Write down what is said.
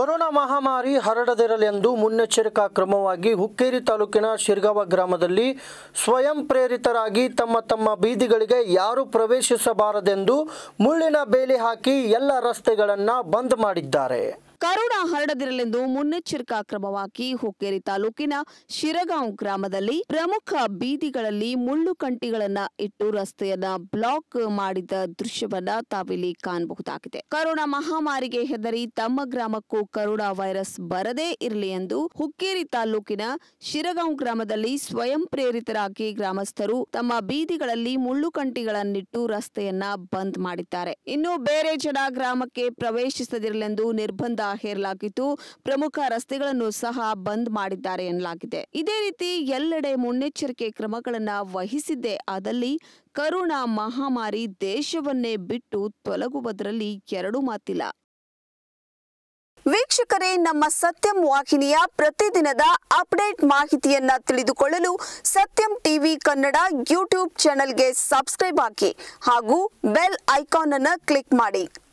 corona ಮಹಾಮಾರಿ ಹರಡದಿರಲೆಂದು ಮುನ್ನೆಚ್ಚರಿಕಾ ಕ್ರಮವಾಗಿ ಹುಕ್ಕೇರಿ ತಾಲೂಕಿನ ಶಿರ್ಗಾವ ಗ್ರಾಮದಲ್ಲಿ ಸ್ವಯಂ ಪ್ರೇರಿತರಾಗಿ ತಮ್ಮ ತಮ್ಮ ಬೀದಿಗಳಿಗೆ ಯಾರು ಪ್ರವೇಶಿಸಬಾರದೆಂದು ಮುಳ್ಳಿನ ಬೇಲಿ ಹಾಕಿ ಎಲ್ಲ ರಸ್ತೆಗಳನ್ನು ಬಂದ್ ಮಾಡಿದ್ದಾರೆ ಕರೋನಾ ಹರಡದಿರಲೆಂದು ಮುನ್ನೆಚ್ಚರಿಕಾ ಕ್ರಮವಾಗಿ ಹುಕ್ಕೇರಿ ತಾಲೂಕಿನ ಶಿರಗಾಂವ್ ಗ್ರಾಮದಲ್ಲಿ ಪ್ರಮುಖ ಬೀದಿಗಳಲ್ಲಿ ಮುಳ್ಳು ಕಂಟಿಗಳನ್ನ ಇಟ್ಟು ರಸ್ತೆಯನ್ನ ಬ್ಲಾಕ್ ಮಾಡಿದ ದೃಶ್ಯವನ್ನ ತಾವಿಲ್ಲಿ ಕಾಣಬಹುದಾಗಿದೆ ಕರೋನಾ ಮಹಾಮಾರಿಗೆ ಹೆದರಿ ತಮ್ಮ ಗ್ರಾಮಕ್ಕೂ ಕರೋನಾ ವೈರಸ್ ಬರದೇ ಇರಲಿ ಎಂದು ಹುಕ್ಕೇರಿ ತಾಲೂಕಿನ ಶಿರಗಾಂವ್ ಗ್ರಾಮದಲ್ಲಿ ಸ್ವಯಂ ಪ್ರೇರಿತರಾಗಿ ಗ್ರಾಮಸ್ಥರು ತಮ್ಮ ಬೀದಿಗಳಲ್ಲಿ ಮುಳ್ಳು ಕಂಟಿಗಳನ್ನಿಟ್ಟು ರಸ್ತೆಯನ್ನ ಬಂದ್ ಮಾಡಿದ್ದಾರೆ ಇನ್ನು ಬೇರೆ ಜನ ಗ್ರಾಮಕ್ಕೆ ಪ್ರವೇಶಿಸದಿರಲೆಂದು ನಿರ್ಬಂಧ ಹೇರಲಾಗಿದ್ದು ಪ್ರಮುಖ ರಸ್ತೆಗಳನ್ನು ಸಹ ಬಂದ್ ಮಾಡಿದ್ದಾರೆ ಎನ್ನಲಾಗಿದೆ ಇದೇ ರೀತಿ ಎಲ್ಲೆಡೆ ಮುನ್ನೆಚ್ಚರಿಕೆ ಕ್ರಮಗಳನ್ನ ವಹಿಸಿದ್ದೇ ಆದಲ್ಲಿ ಕರೋನಾ ಮಹಾಮಾರಿ ದೇಶವನ್ನೇ ಬಿಟ್ಟು ತೊಲಗುವುದರಲ್ಲಿ ಎರಡೂ ಮಾತಿಲ್ಲ ವೀಕ್ಷಕರೇ ನಮ್ಮ ಸತ್ಯಂ ವಾಹಿನಿಯ ಪ್ರತಿದಿನದ ಅಪ್ಡೇಟ್ ಮಾಹಿತಿಯನ್ನ ತಿಳಿದುಕೊಳ್ಳಲು ಸತ್ಯಂ ಟಿವಿ ಕನ್ನಡ ಯೂಟ್ಯೂಬ್ ಚಾನೆಲ್ಗೆ ಸಬ್ಸ್ಕ್ರೈಬ್ ಹಾಕಿ ಹಾಗೂ ಬೆಲ್ ಐಕಾನ್ ಅನ್ನು ಕ್ಲಿಕ್ ಮಾಡಿ